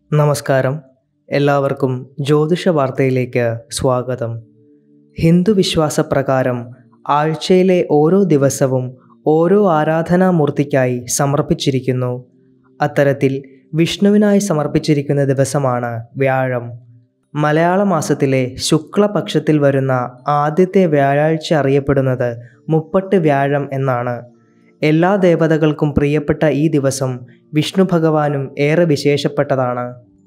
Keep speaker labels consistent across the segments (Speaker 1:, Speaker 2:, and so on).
Speaker 1: നമസ്കാരം എല്ലാവർക്കും ജ്യോതിഷ വാർത്തയിലേക്ക് സ്വാഗതം ഹിന്ദു വിശ്വാസപ്രകാരം ആഴ്ചയിലെ ഓരോ ദിവസവും ഓരോ ആരാധനാമൂർത്തിക്കായി സമർപ്പിച്ചിരിക്കുന്നു അത്തരത്തിൽ വിഷ്ണുവിനായി സമർപ്പിച്ചിരിക്കുന്ന ദിവസമാണ് വ്യാഴം മലയാള മാസത്തിലെ ശുക്ലപക്ഷത്തിൽ വരുന്ന ആദ്യത്തെ വ്യാഴാഴ്ച അറിയപ്പെടുന്നത് മുപ്പട്ട് വ്യാഴം എന്നാണ് എല്ലാ ദേവതകൾക്കും പ്രിയപ്പെട്ട ഈ ദിവസം വിഷ്ണു ഭഗവാനും ഏറെ വിശേഷപ്പെട്ടതാണ്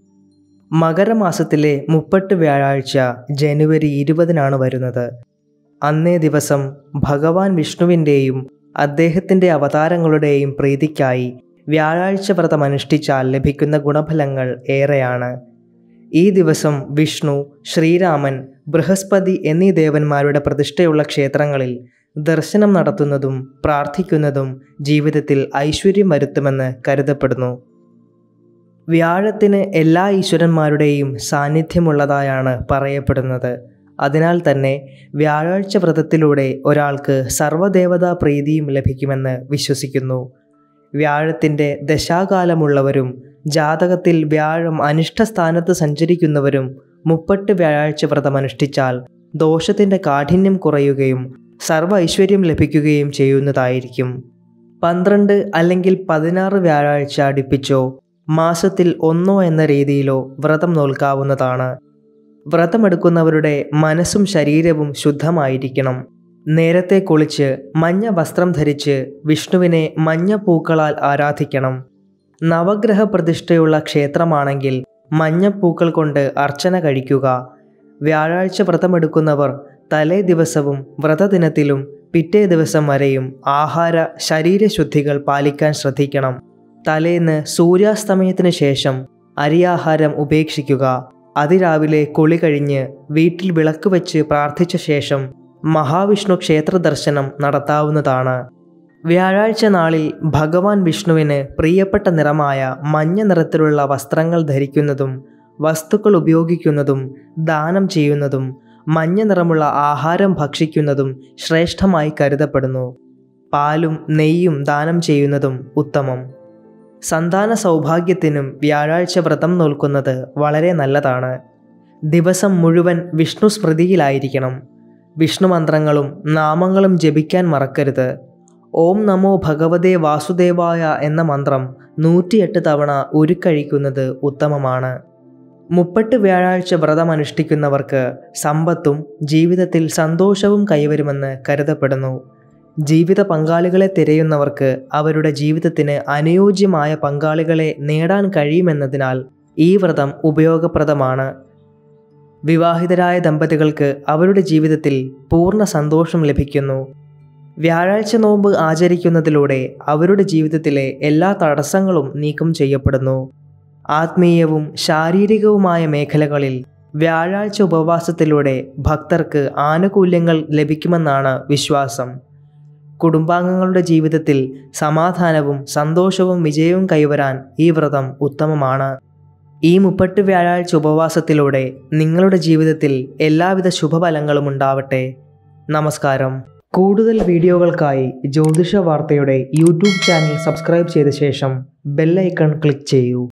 Speaker 1: മകരമാസത്തിലെ മുപ്പട്ട് വ്യാഴാഴ്ച ജനുവരി ഇരുപതിനാണ് വരുന്നത് അന്നേ ദിവസം ഭഗവാൻ വിഷ്ണുവിൻ്റെയും അദ്ദേഹത്തിൻ്റെ അവതാരങ്ങളുടെയും പ്രീതിക്കായി വ്യാഴാഴ്ച വ്രതം അനുഷ്ഠിച്ചാൽ ലഭിക്കുന്ന ഗുണഫലങ്ങൾ ഏറെയാണ് ഈ ദിവസം വിഷ്ണു ശ്രീരാമൻ ബൃഹസ്പതി എന്നീ ദേവന്മാരുടെ പ്രതിഷ്ഠയുള്ള ക്ഷേത്രങ്ങളിൽ ദർശനം നടത്തുന്നതും പ്രാർത്ഥിക്കുന്നതും ജീവിതത്തിൽ ഐശ്വര്യം വരുത്തുമെന്ന് കരുതപ്പെടുന്നു വ്യാഴത്തിന് എല്ലാ ഈശ്വരന്മാരുടെയും സാന്നിധ്യമുള്ളതായാണ് പറയപ്പെടുന്നത് അതിനാൽ തന്നെ വ്യാഴാഴ്ച വ്രതത്തിലൂടെ ഒരാൾക്ക് സർവ്വദേവതാ പ്രീതിയും ലഭിക്കുമെന്ന് വിശ്വസിക്കുന്നു വ്യാഴത്തിൻ്റെ ദശാകാലമുള്ളവരും ജാതകത്തിൽ വ്യാഴം അനിഷ്ടസ്ഥാനത്ത് സഞ്ചരിക്കുന്നവരും മുപ്പട്ട് വ്യാഴാഴ്ച വ്രതം അനുഷ്ഠിച്ചാൽ ദോഷത്തിൻ്റെ കാഠിന്യം കുറയുകയും സർവ്വ ഐശ്വര്യം ലഭിക്കുകയും ചെയ്യുന്നതായിരിക്കും പന്ത്രണ്ട് അല്ലെങ്കിൽ പതിനാറ് വ്യാഴാഴ്ച അടുപ്പിച്ചോ മാസത്തിൽ ഒന്നോ എന്ന രീതിയിലോ വ്രതം നോൽക്കാവുന്നതാണ് വ്രതമെടുക്കുന്നവരുടെ മനസ്സും ശരീരവും ശുദ്ധമായിരിക്കണം നേരത്തെ കുളിച്ച് മഞ്ഞ വസ്ത്രം ധരിച്ച് വിഷ്ണുവിനെ മഞ്ഞ പൂക്കളാൽ ആരാധിക്കണം നവഗ്രഹ പ്രതിഷ്ഠയുള്ള ക്ഷേത്രമാണെങ്കിൽ മഞ്ഞപ്പൂക്കൾ കൊണ്ട് അർച്ചന കഴിക്കുക വ്യാഴാഴ്ച വ്രതമെടുക്കുന്നവർ തലേ ദിവസവും വ്രതദിനത്തിലും പിറ്റേ ദിവസം വരെയും ആഹാര ശരീരശുദ്ധികൾ പാലിക്കാൻ ശ്രദ്ധിക്കണം തലേന്ന് സൂര്യാസ്തമയത്തിന് ശേഷം അരിയാഹാരം ഉപേക്ഷിക്കുക അതിരാവിലെ കുളി കഴിഞ്ഞ് വീട്ടിൽ വിളക്ക് വെച്ച് പ്രാർത്ഥിച്ച ശേഷം മഹാവിഷ്ണു ക്ഷേത്ര ദർശനം നടത്താവുന്നതാണ് വ്യാഴാഴ്ച നാളിൽ ഭഗവാൻ വിഷ്ണുവിന് പ്രിയപ്പെട്ട നിറമായ മഞ്ഞ നിറത്തിലുള്ള വസ്ത്രങ്ങൾ ധരിക്കുന്നതും വസ്തുക്കൾ ഉപയോഗിക്കുന്നതും ദാനം ചെയ്യുന്നതും മഞ്ഞ നിറമുള്ള ആഹാരം ഭക്ഷിക്കുന്നതും ശ്രേഷ്ഠമായി കരുതപ്പെടുന്നു പാലും നെയ്യും ദാനം ചെയ്യുന്നതും ഉത്തമം സന്താന സൗഭാഗ്യത്തിനും വ്യാഴാഴ്ച വ്രതം നോൽക്കുന്നത് വളരെ നല്ലതാണ് ദിവസം മുഴുവൻ വിഷ്ണു സ്മൃതിയിലായിരിക്കണം വിഷ്ണു മന്ത്രങ്ങളും നാമങ്ങളും ജപിക്കാൻ മറക്കരുത് ഓം നമോ ഭഗവതേ വാസുദേവായ എന്ന മന്ത്രം നൂറ്റിയെട്ട് തവണ ഉരുക്കഴിക്കുന്നത് ഉത്തമമാണ് മുപ്പട്ട് വ്യാഴാഴ്ച വ്രതം അനുഷ്ഠിക്കുന്നവർക്ക് സമ്പത്തും ജീവിതത്തിൽ സന്തോഷവും കൈവരുമെന്ന് കരുതപ്പെടുന്നു ജീവിത പങ്കാളികളെ തിരയുന്നവർക്ക് അവരുടെ ജീവിതത്തിന് അനുയോജ്യമായ പങ്കാളികളെ നേടാൻ കഴിയുമെന്നതിനാൽ ഈ വ്രതം ഉപയോഗപ്രദമാണ് വിവാഹിതരായ ദമ്പതികൾക്ക് അവരുടെ ജീവിതത്തിൽ പൂർണ്ണ സന്തോഷം ലഭിക്കുന്നു വ്യാഴാഴ്ച നോമ്പ് ആചരിക്കുന്നതിലൂടെ അവരുടെ ജീവിതത്തിലെ എല്ലാ തടസ്സങ്ങളും നീക്കം ചെയ്യപ്പെടുന്നു ആത്മീയവും ശാരീരികവുമായ മേഖലകളിൽ വ്യാഴാഴ്ച ഉപവാസത്തിലൂടെ ഭക്തർക്ക് ആനുകൂല്യങ്ങൾ ലഭിക്കുമെന്നാണ് വിശ്വാസം കുടുംബാംഗങ്ങളുടെ ജീവിതത്തിൽ സമാധാനവും സന്തോഷവും വിജയവും കൈവരാൻ ഈ വ്രതം ഉത്തമമാണ് ഈ മുപ്പട്ട് വ്യാഴാഴ്ച ഉപവാസത്തിലൂടെ നിങ്ങളുടെ ജീവിതത്തിൽ എല്ലാവിധ ശുഭഫലങ്ങളും ഉണ്ടാവട്ടെ നമസ്കാരം കൂടുതൽ വീഡിയോകൾക്കായി ജ്യോതിഷ വാർത്തയുടെ യൂട്യൂബ് ചാനൽ സബ്സ്ക്രൈബ് ചെയ്ത ശേഷം ബെല്ലൈക്കൺ ക്ലിക്ക് ചെയ്യൂ